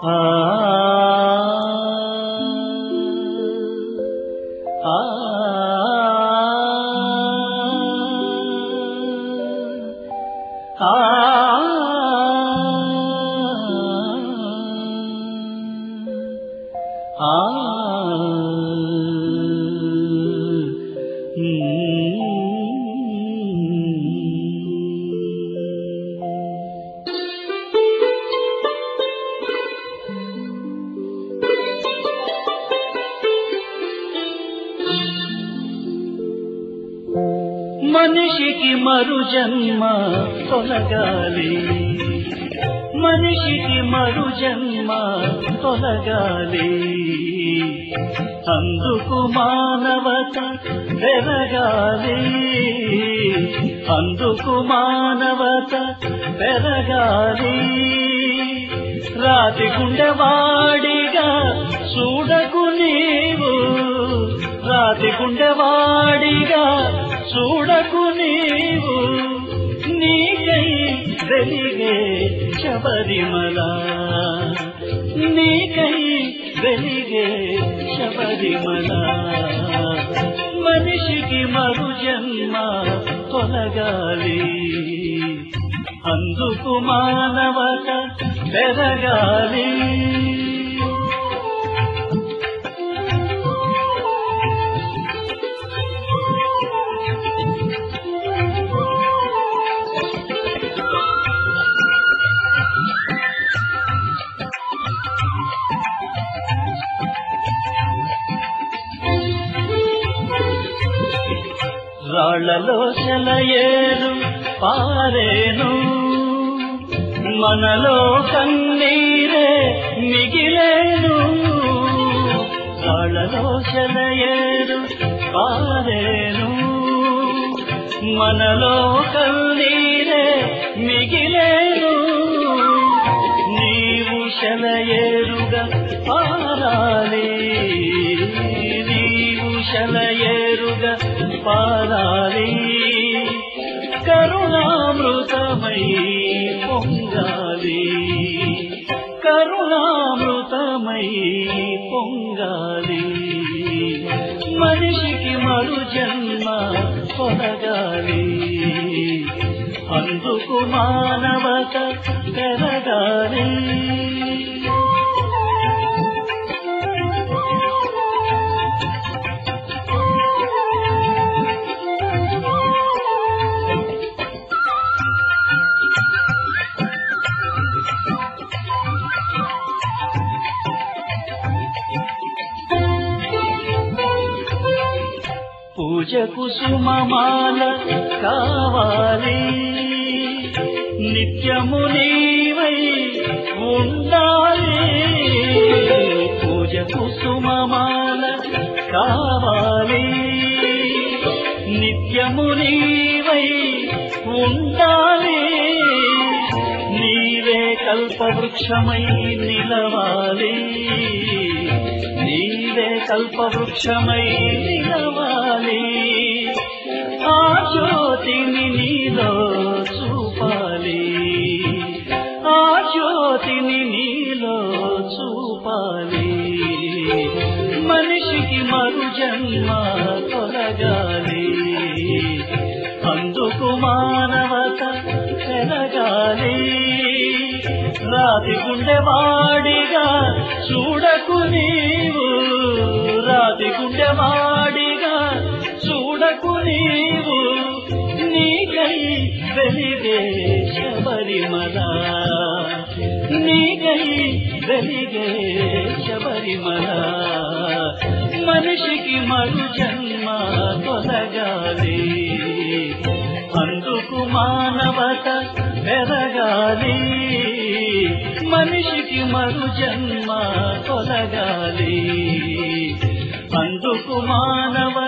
ఆ ఆ ఆ ఆ మనిషికి మరు జన్మ తొలగాలి మనిషికి మరు జన్మ తొలగాలి అందుకు మానవత పెరగాలి అందుకు మానవత పెరగాలి రాతి గుండెవాడిగా చూడకు నీవు రాతి గుండెవాడిగా చూడకు నీవు నీకై వెలిగే శబరిమల నీకై వెలిగే శబరిమల మనిషికి మరు జన్మ తొలగాలి అందుకు మానవత పెరగాలి రాళ్లలో సెలయేరు పారేను మనలో కన్నీరే మిగిలేను రాళ్లలో సెలయేరు పారేను మనలో కన్నీరే మిగిలేను నీవు శలయేరుగా పారాలి నీవు శలయేరుగా పారాలి కరుణామృతమై పొంగాలి కరుణామృతమై పొంగాలి మనిషికి మరు జన్మ పొరగాలి అందుకు మానవత పెరగాలి పూజకు సుమమాల కావాలి నిత్యము నీవై ఉండాలి పూజకు సుమమాల కావాలి నిత్యము నీవై ఉండాలి నీవే కల్పవృక్షమై నిలవాలి నీవే కల్పవృక్షమై నిలవాలి ఆ జ్యోతిని నీలో చూపాలి ఆ జ్యోతిని నీలో చూపాలి మనిషికి మరు జన్మ తొలగాలి అందుకు మానవత పెరగాలి రాతి గుండెవాడిగా చూడకు నీవు రాతి గుండెవాడిగా చూడకు నీవు నీకై వెలిగే శబరిమల నీకై వెలిగే శబరిమల మనిషికి మరు జన్మ తొలగాలి అందుకు మానవత పెరగాలి మనిషికి మరు జన్మ తొలగాలి అందుకు మానవ